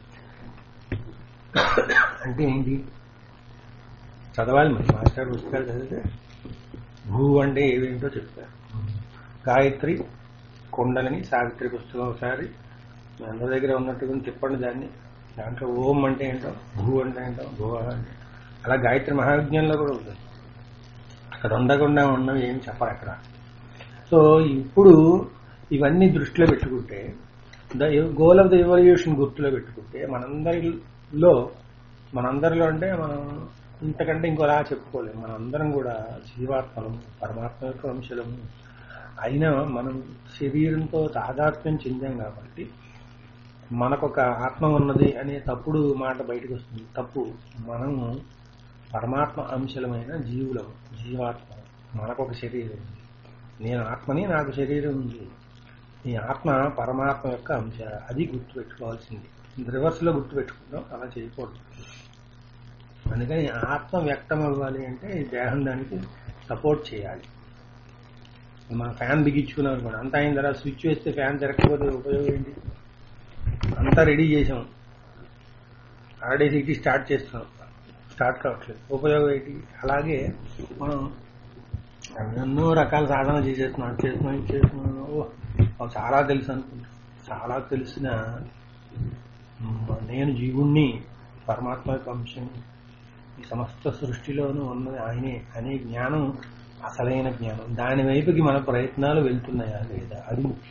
అంటే ఏంటి చదవాలి మరి మాస్టర్ పుస్తకాలు చదివితే భూ అంటే ఏవేంటో చెప్పారు గాయత్రి కొండలని సావిత్రి పుస్తకం ఒకసారి మీ అందరి దగ్గర ఉన్నట్టుగా తిప్పండి దాన్ని దాంట్లో ఓం అంటే ఏంటో భూ అంటే ఏంటో భువ అంటే అలా గాయత్రి మహావిజ్ఞానంలో కూడా ఉంటుంది అక్కడ ఉండకుండా ఉన్నవి ఏం చెప్పరు అక్కడ సో ఇప్పుడు ఇవన్నీ దృష్టిలో పెట్టుకుంటే the goal of the evolution గుర్తులో పెట్టుకుంటే మనందరిలో మనందరిలో అంటే మనం ఇంతకంటే ఇంకోలా చెప్పుకోలేము మనందరం కూడా జీవాత్మలము పరమాత్మ యొక్క వంశలము అయినా మనం శరీరంతో తాదాత్మ్యం చెందాం కాబట్టి మనకొక ఆత్మ ఉన్నది అనే తప్పుడు మాట బయటకు వస్తుంది తప్పు మనము పరమాత్మ అంశలమైన జీవులం జీవాత్మ మనకొక శరీరం ఉంది నేను ఆత్మని నాకు శరీరం ఉంది ఈ ఆత్మ పరమాత్మ యొక్క అంశ అది గుర్తుపెట్టుకోవాల్సింది రివర్స్ లో గుర్తుపెట్టుకుంటాం అలా చేయకూడదు అందుకని ఆత్మ వ్యక్తం అవ్వాలి అంటే ఈ దేహం దానికి సపోర్ట్ చేయాలి మనం ఫ్యాన్ బిగించుకున్నాం అనుకోండి అంతా అయిన తర్వాత స్విచ్ వేస్తే ఫ్యాన్ తిరగకపోతే ఉపయోగం ఏంటి అంతా రెడీ చేసాం ఆల్రెడీ సిటీ స్టార్ట్ చేస్తున్నాం స్టార్ట్ కావట్లేదు ఉపయోగం ఏంటి అలాగే మనం ఎన్నో రకాల సాధన చేసేస్తున్నాం అది చేస్తున్నాం ఇది చేస్తున్నాం ఓ మాకు చాలా తెలుసు అనుకుంటాం చాలా తెలిసిన మ్, నేను జీవుణ్ణి పరమాత్మ యొక్క అంశం ఈ సమస్త సృష్టిలోనూ ఉన్నది ఆయనే అనే జ్ఞానం అసలైన జ్ఞానం దాని వైపుకి మన ప్రయత్నాలు వెళ్తున్నాయా లేదా అది ముఖ్యం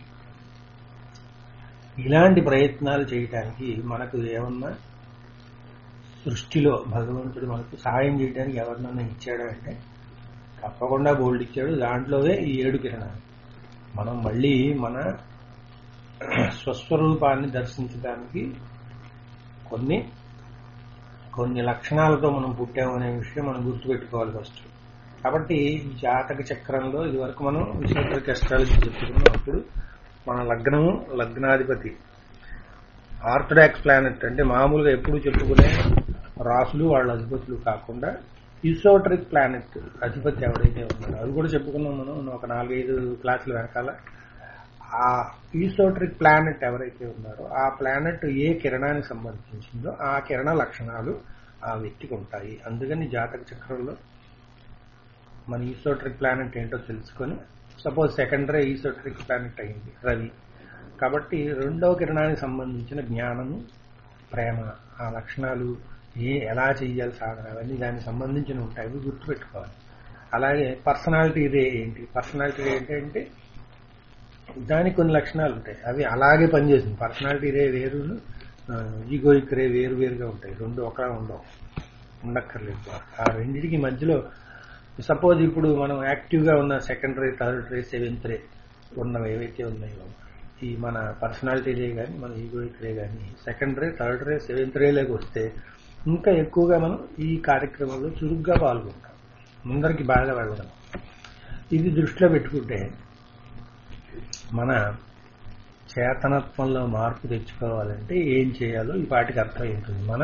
ఇలాంటి ప్రయత్నాలు చేయటానికి మనకు ఏమన్నా సృష్టిలో భగవంతుడు మనకు సహాయం చేయడానికి ఎవరినన్నా ఇచ్చాడా అంటే తప్పకుండా గోల్డ్ ఇచ్చాడు దాంట్లోవే ఈ ఏడు కిరణాలు మనం మళ్ళీ మన స్వస్వరూపాన్ని దర్శించడానికి కొన్ని కొన్ని లక్షణాలతో మనం పుట్టామనే విషయం మనం గుర్తుపెట్టుకోవాలి ఫస్ట్ కాబట్టి ఈ జాతక చక్రంలో ఇది వరకు మనం విశ్వత్రిక అస్ట్రాలజీ చెప్పుకున్నాం అప్పుడు మన లగ్నము లగ్నాధిపతి ఆర్థడాక్స్ ప్లానెట్ అంటే మామూలుగా ఎప్పుడు చెప్పుకునే రాసులు వాళ్ళ అధిపతులు కాకుండా ఈసోట్రిక్ ప్లానెట్ అధిపతి ఎవరైతే ఉన్నారో అది కూడా చెప్పుకున్నాం మనం ఒక నాలుగైదు క్లాసుల వెనకాల ఆ ఈసోట్రిక్ ప్లానెట్ ఎవరైతే ఉన్నారో ఆ ప్లానెట్ ఏ కిరణానికి సంబంధించిందో ఆ కిరణ లక్షణాలు ఆ వ్యక్తికి ఉంటాయి అందుకని జాతక చక్రంలో మన ఈసోట్రిక్ ప్లానెట్ ఏంటో తెలుసుకొని సపోజ్ సెకండరీ ఈసోట్రిక్ ప్లానెట్ అయింది రవి కాబట్టి రెండవ కిరణానికి సంబంధించిన జ్ఞానము ప్రేమ ఆ లక్షణాలు ఏ ఎలా చెయ్యాలి సాధన అవన్నీ దానికి సంబంధించిన ఉంటాయి అవి గుర్తుపెట్టుకోవాలి అలాగే పర్సనాలిటీ రే ఏంటి పర్సనాలిటీ రే ఏంటంటే దానికి కొన్ని లక్షణాలు ఉంటాయి అవి అలాగే పనిచేస్తుంది పర్సనాలిటీ రే వేరు ఈగోయిక్ రే వేరు వేరుగా ఉంటాయి రెండు ఒకలా ఉండవు ఉండక్కర్లేదు ఆ రెండింటికి మధ్యలో సపోజ్ ఇప్పుడు మనం యాక్టివ్గా ఉన్న second ray third ray seventh ray ఉన్నవి ఏవైతే ఉన్నాయో ఈ మన పర్సనాలిటీ రే కానీ మన ఈగోయిక్ రే కానీ second ray third ray seventh రేలోకి వస్తే ఇంకా ఎక్కువగా మనం ఈ కార్యక్రమంలో చురుగ్గా పాల్గొంటాం ముందరికి బాగా వెళ్ళడం ఇది దృష్టిలో పెట్టుకుంటే మన చేతనత్వంలో మార్పు తెచ్చుకోవాలంటే ఏం చేయాలో ఈ పాటికి అర్థం ఉంటుంది మన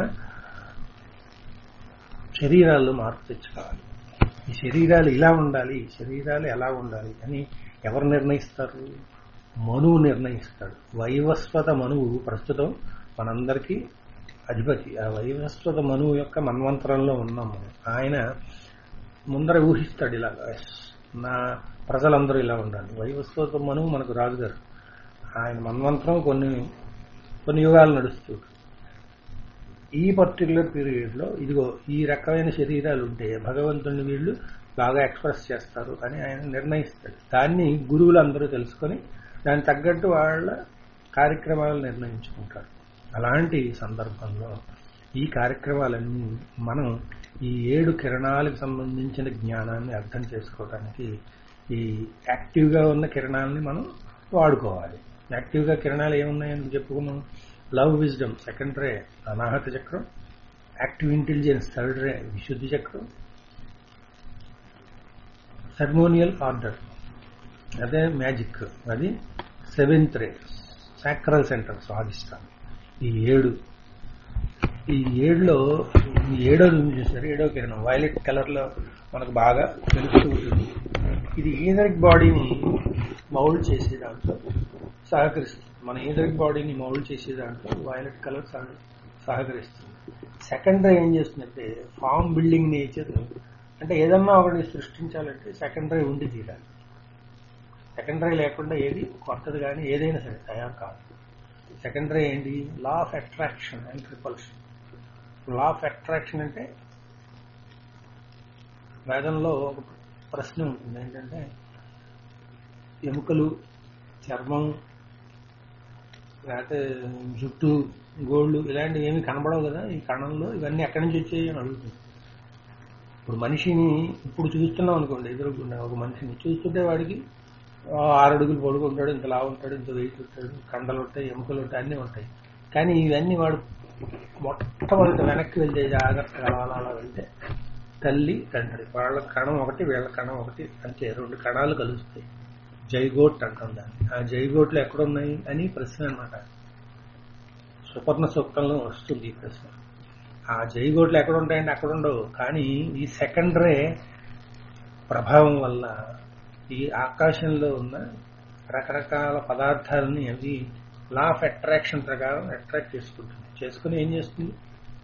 శరీరాల్లో మార్పు తెచ్చుకోవాలి ఈ శరీరాలు ఇలా ఉండాలి ఈ శరీరాలు ఎలా ఉండాలి అని ఎవరు నిర్ణయిస్తారు మనువు నిర్ణయిస్తాడు వైవస్వత మనువు ప్రస్తుతం మనందరికీ అధిపతి ఆ వైవస్వత మనువు యొక్క మన్వంతరంలో ఉన్నాం మనం ఆయన ముందర ఊహిస్తాడు ఇలా "ఎస్, నా ప్రజలందరూ ఇలా ఉండాలి వైవస్వత మనువు మనకు రాజుగారు ఆయన మన్వంతరం కొన్ని కొన్ని యుగాలు నడుస్తూ ఈ పర్టికులర్ పీరియడ్ లో ఇదిగో ఈ రకమైన శరీరాలు ఉంటే భగవంతుని వీళ్ళు బాగా ఎక్స్ప్రెస్ చేస్తారు అని ఆయన నిర్ణయిస్తాడు దాన్ని గురువులు అందరూ తెలుసుకొని దానికి తగ్గట్టు వాళ్ళ కార్యక్రమాలు నిర్ణయించుకుంటారు అలాంటి సందర్భంలో ఈ కార్యక్రమాలన్నీ మనం ఈ ఏడు కిరణాలకు సంబంధించిన జ్ఞానాన్ని అర్థం చేసుకోవడానికి ఈ యాక్టివ్గా ఉన్న కిరణాలని మనం వాడుకోవాలి యాక్టివ్గా కిరణాలు ఏమున్నాయని చెప్పుకున్నాం లవ్ విజ్డమ్ సెకండ్ రే అనాహత చక్రం active intelligence third ray Vishuddhi chakra ceremonial order అదే మ్యాజిక్ అది సెవెంత్ రే సాక్రల్ సెంటర్ స్వాదిస్తాం ఈ ఏడు ఈ ఏడులో ఈ ఏడోది ఉంది చూసారు ఏడో కిరణం వైలెట్ కలర్ లో మనకు బాగా తెలుస్తూ ఉంటుంది ఇది ఈథరిక్ బాడీని మౌల్డ్ చేసే దాంట్లో సహకరిస్తుంది మన ఈథరిక్ బాడీని మౌల్డ్ చేసే దాంట్లో వైలెట్ కలర్ సహ- సహకరిస్తుంది సెకండ్ రే ఏం చేస్తుందంటే ఫామ్ బిల్డింగ్ నేచర్ అంటే ఏదన్నా ఒకటి సృష్టించాలంటే సెకండ్ రే ఉండి తీరాలి సెకండ్ రే లేకుండా ఏది కొత్తది కానీ ఏదైనా సరే తయారు కాదు సెకండ్ రే ఏంటి law of attraction and repulsion law of attraction అంటే వేదంలో ఒక ప్రశ్న ఉంటుంది ఏంటంటే ఎముకలు చర్మం లేకపోతే జుట్టు గోళ్ళు ఇలాంటివి ఏమి కనబడవు కదా ఈ కణంలో ఇవన్నీ ఎక్కడి నుంచి వచ్చాయి అని అడుగుతుంది ఇప్పుడు మనిషిని ఇప్పుడు చూస్తున్నాం అనుకోండి ఎదురుకుండా ఒక మనిషిని చూస్తుంటే వాడికి ఆ, ఆరు అడుగులు పొడుగు ఉంటాడు ఇంత లావు ఉంటాడు ఇంత వెయిట్ ఉంటాడు కండలు ఉంటాయి ఎముకలు ఉంటాయి అన్నీ ఉంటాయి కానీ ఇవన్నీ వాడు మొట్టమొదటి వెనక్కి వెళ్తే జాగ్రత్తగా అలా అలా వెళ్తే తల్లి తండ్రి వాళ్ళ కణం ఒకటి వీళ్ళ కణం ఒకటి అంతే రెండు కణాలు కలుస్తాయి జైగోట్ అంటాం దాన్ని ఆ జైగోట్లు ఎక్కడున్నాయి అని ప్రశ్న అన్నమాట సుపర్ణ సూక్తంలో వస్తుంది ఈ ప్రశ్న ఆ జైగోట్లు ఎక్కడ ఉంటాయంటే అక్కడ ఉండవు కానీ ఈ సెకండరీ ప్రభావం వల్ల ఈ ఆకాశంలో ఉన్న రకరకాల పదార్థాలని అవి లా ఆఫ్ అట్రాక్షన్ ప్రకారం అట్రాక్ట్ చేసుకుంటుంది చేసుకుని ఏం చేస్తుంది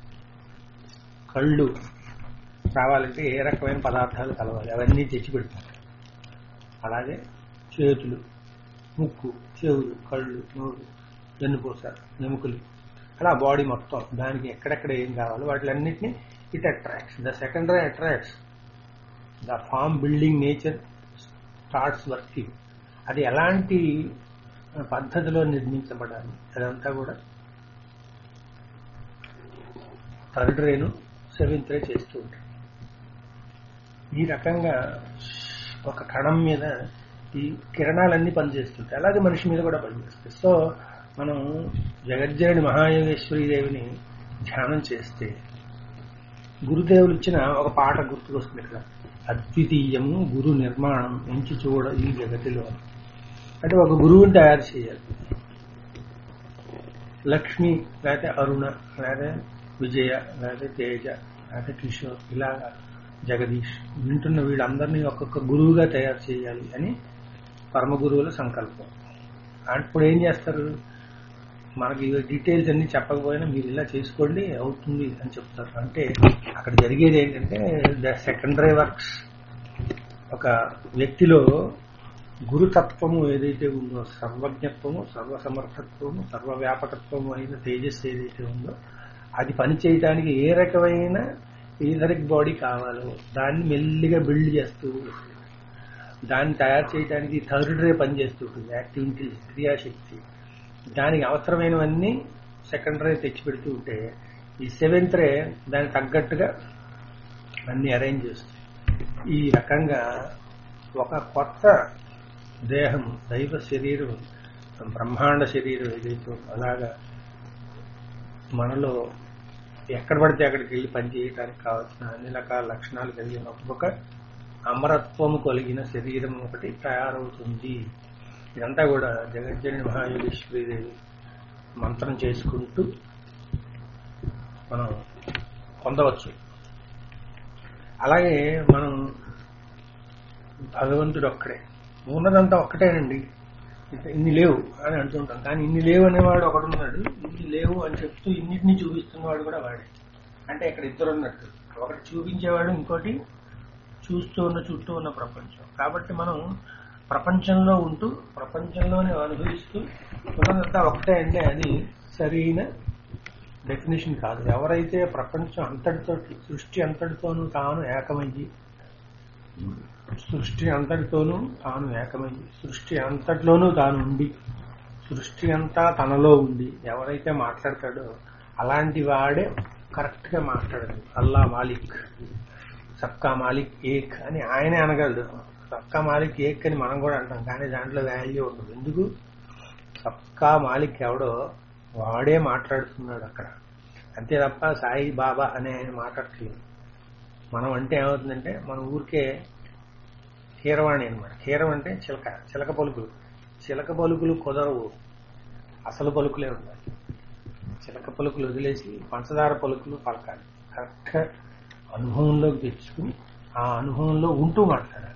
కళ్ళు రావాలంటే ఏ రకమైన పదార్థాలు కలవాలి అవన్నీ తెచ్చి పెడుతుంది అలాగే చేతులు ముక్కు చెవులు కళ్ళు నోరు వెన్నుపూస ఎముకలు అలా బాడీ మొత్తం దానికి ఎక్కడెక్కడ ఏం కావాలో వాటిలన్నింటినీ it attracts the secondary attracts the form building nature starts working అది ఎలాంటి పద్ధతిలో నిర్మించబడాలి అదంతా కూడా థర్డ్ రేను సెవెంత్ రే చేస్తూ ఉంటాయి ఈ రకంగా ఒక కణం మీద ఈ కిరణాలన్నీ పనిచేస్తుంటాయి అలాగే మనిషి మీద కూడా పనిచేస్తాయి సో మనం జగజ్జనని మహాయోగేశ్వరి దేవిని ధ్యానం చేస్తే గురుదేవులు ఇచ్చిన ఒక పాట గుర్తుకొస్తుంది ఇక్కడ అద్వితీయము గురు నిర్మాణం ఎంచి చూడ ఈ జగతిలో అంటే ఒక గురువుని తయారు చేయాలి లక్ష్మి లేకపోతే అరుణ లేకపోతే విజయ లేకపోతే తేజ లేకపోతే కిషోర్ ఇలాగా జగదీష్ వింటున్న వీళ్ళందరినీ ఒక్కొక్క గురువుగా తయారు చేయాలి అని పరమ గురువుల సంకల్పం అప్పుడు ఏం చేస్తారు మనకి డీటెయిల్స్ అన్ని చెప్పకపోయినా మీరు ఇలా చేసుకోండి అవుతుంది అని చెప్తారు అంటే అక్కడ జరిగేది ఏంటంటే ద సెకండరీ వర్క్స్ ఒక వ్యక్తిలో గురుతత్వము ఏదైతే ఉందో సర్వజ్ఞత్వము సర్వసమర్థత్వము సర్వవ్యాపకత్వము అయిన తేజస్సు ఏదైతే ఉందో అది పని చేయడానికి ఏ రకమైన ఈథరిక్ బాడీ కావాలో దాన్ని మెల్లిగా బిల్డ్ చేస్తూ దాన్ని తయారు చేయడానికి థర్డ్ రే పనిచేస్తుంటుంది యాక్టివిటీ క్రియాశక్తి దానికి అవసరమైనవన్నీ సెకండ్ రే తెచ్చిపెడుతూ ఉంటే ఈ సెవెంత్ రే దానికి తగ్గట్టుగా అన్ని అరేంజ్ చేస్తుంది ఈ రకంగా ఒక కొత్త దేహం దైవ శరీరం బ్రహ్మాండ శరీరం ఏదైతే ఉందో అలాగా మనలో ఎక్కడ పడితే అక్కడికి వెళ్ళి పనిచేయడానికి కావాల్సిన అన్ని రకాల లక్షణాలు కలిగిన ఒక అమరత్వము కలిగిన శరీరం ఒకటి తయారవుతుంది ఇదంతా కూడా జగజ్జని మహాయోగేశ్వరీదేవి మంత్రం చేసుకుంటూ మనం పొందవచ్చు అలాగే మనం భగవంతుడు ఒక్కడే ఉన్నదంతా ఒక్కటేనండి ఇక ఇన్ని లేవు అని అంటుంటాం కానీ ఇన్ని లేవు అనేవాడు ఒకడున్నాడు ఇన్ని లేవు అని చెప్తూ ఇన్నిటిని చూపిస్తున్నవాడు కూడా వాడే అంటే ఇక్కడ ఇద్దరు ఉన్నట్టు ఒకటి చూపించేవాడు ఇంకోటి చూస్తూ ఉన్న చుట్టూ ఉన్న ప్రపంచం కాబట్టి మనం ప్రపంచంలో ఉంటూ ప్రపంచంలోనే అనుభవిస్తూ ఉన్నదంతా ఒకటే అంటే అది సరైన డెఫినేషన్ కాదు ఎవరైతే ప్రపంచం అంతటితో సృష్టి అంతటితోనూ తాను ఏకమయ్యి సృష్టి అంతటితోనూ తాను ఏకమయ్యి సృష్టి అంతటిలోనూ తాను ఉండి సృష్టి అంతా తనలో ఉండి ఎవరైతే మాట్లాడతాడో అలాంటి వాడే కరెక్ట్ గా మాట్లాడదు అల్లా మాలిక్ సబ్కా మాలిక్ ఏక్ అని ఆయనే అనగలడు సబ్కా మాలిక్ ఏక్ అని మనం కూడా అంటాం కానీ దాంట్లో వాల్యూ ఉండదు ఎందుకు సబ్కా మాలిక్ ఎవడో వాడే మాట్లాడుతున్నాడు అక్కడ అంతే తప్ప సాయి బాబా అనే ఆయన మాట్లాడట్లేదు మనం అంటే ఏమవుతుందంటే మన ఊరికే కీరవాణి అనమాట కీరం అంటే చిలక చిలక పలుకులు చిలక పలుకులు కుదరవు అసలు పలుకులే ఉండాలి చిలక పలుకులు వదిలేసి పంచదార పలుకులు పలకాలి కరెక్ట్గా అనుభవంలోకి తెచ్చుకుని ఆ అనుభవంలో ఉంటూ మాట్లాడాలి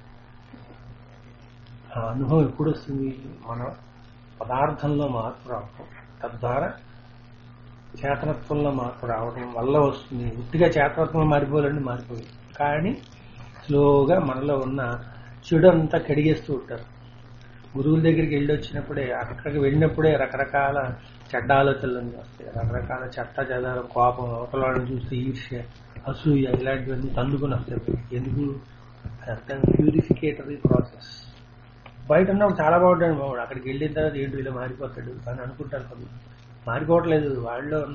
ఆ అనుభవం ఎప్పుడు వస్తుంది మన పదార్థంలో మార్పు రావటం తద్వారా చేతనత్వంలో మార్పు రావడం వల్ల వస్తుంది ఉట్టిగా చేతనత్వం మారిపోవాలండి మారిపోయి కానీ స్లోగా మనలో ఉన్న చెడు అంతా కడిగేస్తూ ఉంటారు గురువుల దగ్గరికి వెళ్ళి వచ్చినప్పుడే అక్కడికి వెళ్ళినప్పుడే రకరకాల చెడ్డ ఆలోచనలన్నీ వస్తాయి రకరకాల చెత్త చెదారం కోపం అవతల వాళ్ళని చూస్తే ఈర్ష్య అసూయ ఇలాంటివన్నీ తన్నుకొని వస్తాయి ఎందుకు అదంతా ప్యూరిఫికేటరీ ప్రాసెస్ బయట ఉన్నప్పుడు చాలా బాగుంటాడు మావాడు అక్కడికి వెళ్ళిన తర్వాత ఏంటి ఇలా మారిపోతాడు అని అనుకుంటారు కొందరు మారిపోవట్లేదు వాళ్ళలో ఉన్న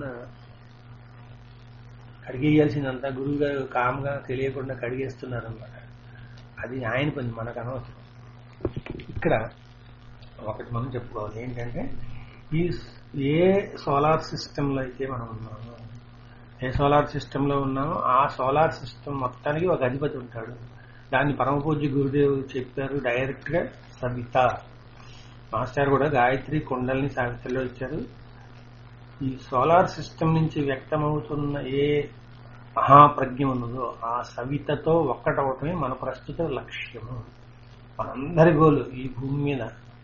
కడిగేయాల్సిందంతా గురువు గారు కామ్గా తెలియకుండా కడిగేస్తున్నారు అనమాట అది ఆయన పని మనకు అనవసరం ఇక్కడ ఒకటి మనం చెప్పుకోవాలి ఏంటంటే ఈ ఏ సోలార్ సిస్టంలో అయితే మనం ఉన్నామో ఏ సోలార్ సిస్టంలో ఉన్నామో ఆ సోలార్ సిస్టమ్ మొత్తానికి ఒక అధిపతి ఉంటాడు దాన్ని పరమపూజ్య గురుదేవ్ చెప్పారు డైరెక్ట్ గా సవిత మాస్టర్ కూడా గాయత్రి కుండల్ని సావిత్రిలో ఇచ్చారు ఈ సోలార్ సిస్టమ్ నుంచి వ్యక్తమవుతున్న ఏ మహాప్రజ్ఞ ఉన్నదో ఆ సవితతో ఒక్కటవటమే మన ప్రస్తుత లక్ష్యము మనందరి గోలు ఈ భూమి మీద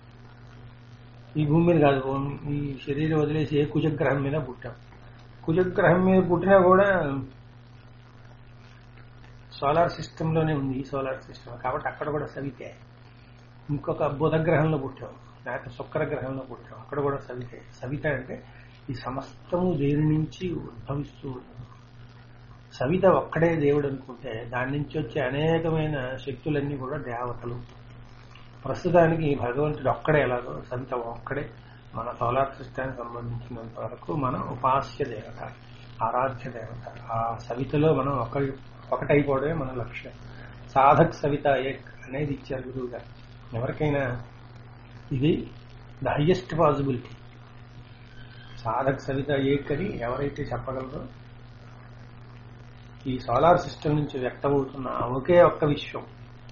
ఈ భూమి మీద కాదు ఓన్- ఈ శరీరం వదిలేసి ఏ కుజగ్రహం మీద పుట్టాం కుజగ్రహం మీద పుట్టినా కూడా సోలార్ సిస్టంలోనే ఉంది ఈ సోలార్ సిస్టమ్ కాబట్టి అక్కడ కూడా సవితే ఇంకొక బుధ గ్రహంలో పుట్టాం లేకపోతే శుక్ర గ్రహంలో పుట్టాం అక్కడ కూడా సవితే సవిత అంటే ఈ సమస్తము దేని నుంచి ఉద్భవిస్తూ ఉంటుంది సవిత ఒక్కడే దేవుడు అనుకుంటే దాని నుంచి వచ్చే అనేకమైన శక్తులన్నీ కూడా దేవతలు ప్రస్తుతానికి భగవంతుడు ఒక్కడే ఎలాగో సవిత ఒక్కడే మన సోలార్ సిస్టానికి సంబంధించినంత వరకు మన ఉపాస్య దేవత ఆరాధ్య దేవత ఆ సవితలో మనం ఒక ఒకటైపోవడమే మన లక్ష్యం సాధక్ సవిత ఏక్ అనేది ఇచ్చారు గురువు గారు ఎవరికైనా ఇది ద హైయెస్ట్ పాసిబిలిటీ సాధక్ సవిత ఏక్ అని ఎవరైతే చెప్పగలరో ఈ సోలార్ సిస్టమ్ నుంచి వ్యక్తమవుతున్న ఆ ఒకే ఒక్క విశ్వం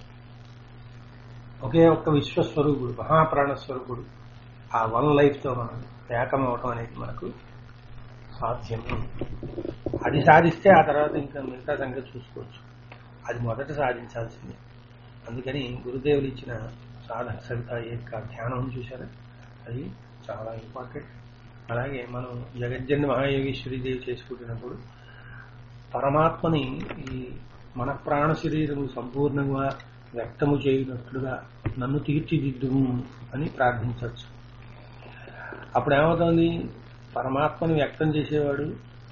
ఒకే ఒక్క విశ్వస్వరూపుడు మహాప్రాణ స్వరూపుడు ఆ వన్ లైఫ్ తో మనం ఏకం అవటం అనేది మనకు సాధ్యం అది సాధిస్తే ఆ తర్వాత ఇంకా మిగతా సంగతి చూసుకోవచ్చు అది మొదట సాధించాల్సిందే అందుకని గురుదేవులు ఇచ్చిన సాధక సవిత యొక్క ధ్యానం చూశారు అది చాలా ఇంపార్టెంట్ అలాగే మనం జగజ్జన్మ మహాయోగేశ్వరి దేవి చేసుకుంటున్నప్పుడు పరమాత్మని ఈ మన ప్రాణ శరీరము సంపూర్ణంగా వ్యక్తము చేయనట్లుగా నన్ను తీర్చిదిద్దుము అని ప్రార్థించవచ్చు అప్పుడు ఏమవుతుంది పరమాత్మని వ్యక్తం చేసేవాడు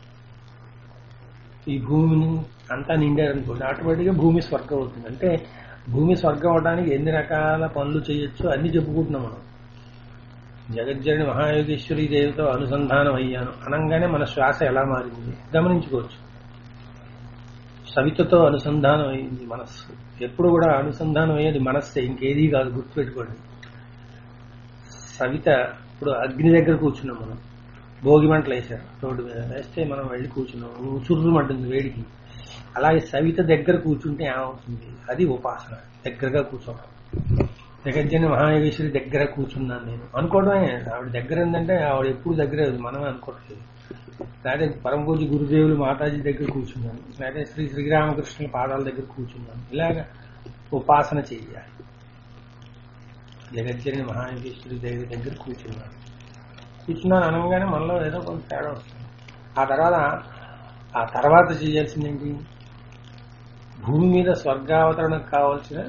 ఈ భూమిని అంతా నిండారనుకోండి ఆటోమేటిక్గా భూమి స్వర్గం అవుతుంది అంటే భూమి స్వర్గం అవడానికి ఎన్ని రకాల పనులు చేయొచ్చు అన్ని చెప్పుకుంటున్నాం మనం జగజ్జని మహాయోగేశ్వరి దేవితో అనుసంధానం అయ్యాను అనగానే మన శ్వాస ఎలా మారింది గమనించుకోవచ్చు సవితతో అనుసంధానం అయింది మనస్సు ఎప్పుడు కూడా అనుసంధానం అయ్యేది మనస్సే ఇంకేదీ కాదు గుర్తుపెట్టుకోండి సవిత ఇప్పుడు అగ్ని దగ్గర కూర్చున్నాం మనం భోగి మంటలు వేశారు రోడ్డు మీద వేస్తే మనం వెళ్ళి కూర్చున్నాం చుర్రు మంటుంది వేడికి అలాగే సవిత దగ్గర కూర్చుంటే ఏమవుతుంది అది ఉపాసన దగ్గరగా కూర్చోవడం జగజ్జని మహాయోగేశ్వరి దగ్గర కూర్చున్నాను నేను అనుకోవడమే ఆవిడ దగ్గర ఏంటంటే ఆవిడ ఎప్పుడు దగ్గర మనమే అనుకోవట్లేదు లేకపోతే పరమపూజ గురుదేవులు మాతాజీ దగ్గర కూర్చున్నాను లేకపోతే శ్రీ శ్రీరామకృష్ణుల పాదాల దగ్గర కూర్చున్నాను ఇలాగ ఉపాసన చెయ్యాలి జగజ్జని మహాయోగేశ్వరి దేవి దగ్గర కూర్చున్నాను కూర్చున్నాను అనగానే మనలో ఏదో కొంత తేడా వస్తుంది ఆ తర్వాత ఆ తర్వాత చేయాల్సింది ఏంటి భూమి మీద స్వర్గావతరణకు కావాల్సిన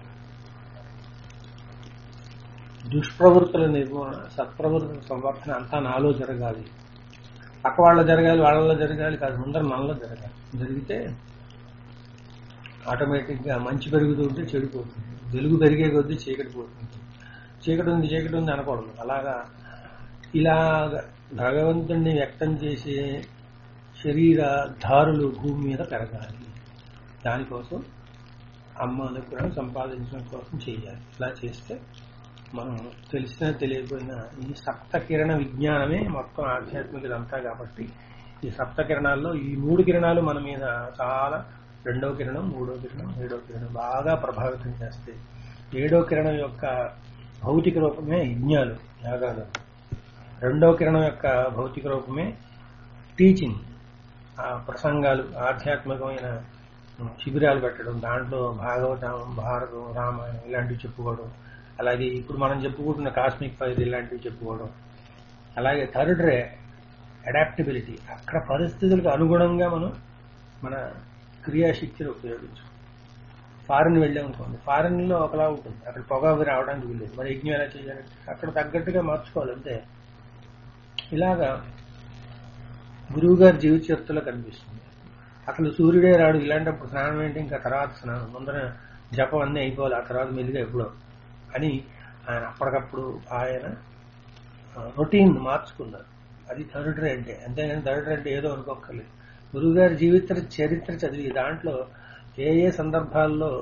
దుష్ప్రవృత్తుల నిర్మూలన సత్ప్రవృత్తుల సంవర్ధన అంతా నాలో జరగాలి పక్క వాళ్ళ జరగాలి వాళ్ళలో జరగాలి కాదు ముందర మనలో జరగాలి జరిగితే ఆటోమేటిక్ గా మంచి పెరుగుతుంటే చెడిపోతుంది వెలుగు పెరిగే కొద్దీ చీకటి పోతుంది చీకటి ఉంది చీకటి ఉంది అనకూడదు అలాగా ఇలాగ భగవంతుణ్ణి వ్యక్తం చేసే శరీర ధారులు భూమి మీద పెరగాలి దానికోసం అమ్మ అనుగ్రహం సంపాదించడం కోసం చేయాలి ఇలా చేస్తే మనం తెలిసినా తెలియకపోయినా ఈ సప్త కిరణ విజ్ఞానమే మొత్తం ఆధ్యాత్మికత అంతా కాబట్టి ఈ సప్త కిరణాల్లో ఈ మూడు కిరణాలు మన మీద చాలా రెండో కిరణం మూడో కిరణం ఏడో కిరణం బాగా ప్రభావితం చేస్తాయి ఏడో కిరణం యొక్క భౌతిక రూపమే యజ్ఞాలు యాగాలు రెండో కిరణం యొక్క భౌతిక రూపమే టీచింగ్ ఆ ప్రసంగాలు ఆధ్యాత్మికమైన శిబిరాలు పెట్టడం దాంట్లో భాగవతం భారతం రామాయణం ఇలాంటివి చెప్పుకోవడం అలాగే ఇప్పుడు మనం చెప్పుకుంటున్న కాస్మిక్ ఫైర్ ఇలాంటివి చెప్పుకోవడం అలాగే థర్డ్ రే అడాప్టబిలిటీ అక్కడ పరిస్థితులకు అనుగుణంగా మనం మన క్రియాశక్తిని ఉపయోగించు ఫారిన్ వెళ్ళామనుకోండి ఫారిన్ లో ఒకలా ఉంటుంది అక్కడ పొగ అవి రావడానికి వీలేదు మరి యజ్ఞం ఎలా చేయాలంటే అక్కడ తగ్గట్టుగా మార్చుకోవాలి అంతే ఇలాగా గురువు గారి జీవిత చరిత్రలో కనిపిస్తుంది అసలు సూర్యుడే రాడు ఇలాంటప్పుడు స్నానం ఏంటి ఇంకా తర్వాత స్నానం ముందర జపం అన్నీ అయిపోవాలి ఆ తర్వాత మెల్లిగా ఎప్పుడో అని ఆయన అప్పటికప్పుడు ఆయన రొటీన్ మార్చుకున్నారు అది థర్డ్ రే అంటే అంతేగాని థర్డ్ రే అంటే ఏదో అనుకోక్కర్లేదు గురువు గారి జీవిత చరిత్ర చదివి దాంట్లో ఏ ఏ సందర్భాల్లో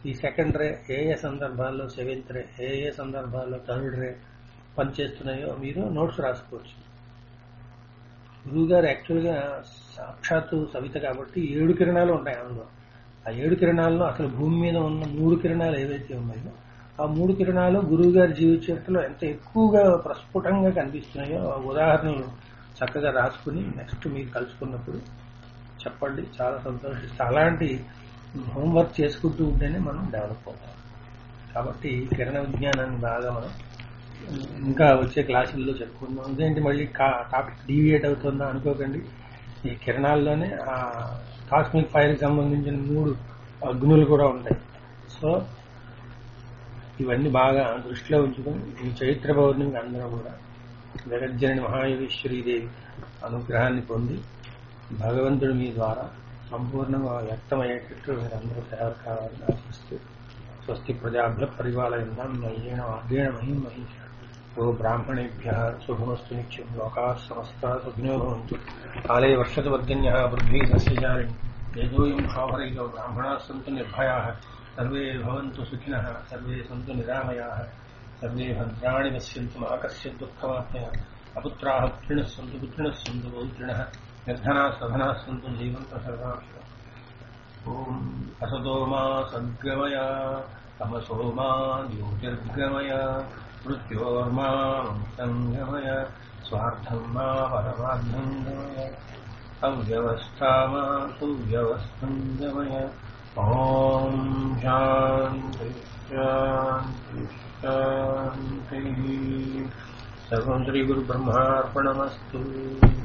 ఈ సెకండ్ రే ఏ ఏ సందర్భాల్లో సెవెంత్ రే ఏ ఏ సందర్భాల్లో థర్డ్ రే పనిచేస్తున్నాయో మీరు నోట్స్ రాసుకోవచ్చు గురువు గారు యాక్చువల్గా సాక్షాత్తు సవిత కాబట్టి ఏడు కిరణాలు ఉంటాయి అందులో ఆ ఏడు కిరణాల్లో అసలు భూమి మీద ఉన్న మూడు కిరణాలు ఏవైతే ఉన్నాయో ఆ మూడు కిరణాలు గురువు గారి జీవిత చరిత్రలో ఎంత ఎక్కువగా ప్రస్ఫుటంగా కనిపిస్తున్నాయో ఆ ఉదాహరణలు చక్కగా రాసుకుని నెక్స్ట్ మీరు కలుసుకున్నప్పుడు చెప్పండి చాలా సంతోషిస్తా అలాంటి హోంవర్క్ చేసుకుంటూ ఉంటేనే మనం డెవలప్ అవుతాం కాబట్టి కిరణ విజ్ఞానాన్ని బాగా మనం ఇంకా వచ్చే క్లాసుల్లో చెప్పుకుందాం ఇదేంటి మళ్ళీ టాపిక్ డీవియేట్ అవుతుందా అనుకోకండి ఈ కిరణాల్లోనే ఆ కాస్మిక్ ఫైర్కి సంబంధించిన మూడు అగ్నులు కూడా ఉంటాయి సో ఇవన్నీ బాగా దృష్టిలో ఉంచుకొని ఈ చైత్ర పౌర్ణమికి అందరూ కూడా జగజ్జనని మహాయోగేశ్వరీదేవి అనుగ్రహాన్ని పొంది భగవంతుడు మీ ద్వారా సంపూర్ణంగా వ్యక్తమయ్యేటట్టు మీరందరూ సేవ కావాలని ఆశిస్తూ స్వస్తి ప్రజాభ్య పరిపాలయందాం మయ్యేణ వాగ్యేణ మహిం మహిష ఓ బ్రాహ్మణేభ్య శుభమస్తు నిత్యం లోకా సమస్త సుఖినో భవంతు కాలే వర్షతు వర్జన్య పృథ్వీ సస్యచారిణి వేదోయం భావరైలో బ్రాహ్మణా సంతు నిర్భయా సర్వే భవంతు సుఖినః సర్వే సంతు నిరామయాः సర్వే భద్రాణి పశ్యంతు మా కశ్చిత్ దుఃఖమాత్మయ అపుత్రాः పుత్రిణः सन्तु पुत्रिणः सन्तु पौत्रिणः निर्धनाः सधनाः सन्तु जीवन्तः सर्वा ॐ असतो मा सद्गमय तमसो मा ज्योतिर्गमय मृत्योर्मा सङ्गमय स्वार्थं मा परमार्थं गमय अव्यवस्था मा सुव्यवस्थं गमय ॐ शान्ति शान्ति शान्तिः सर्वं श्रीगुरुब्रह्मार्पणमस्तु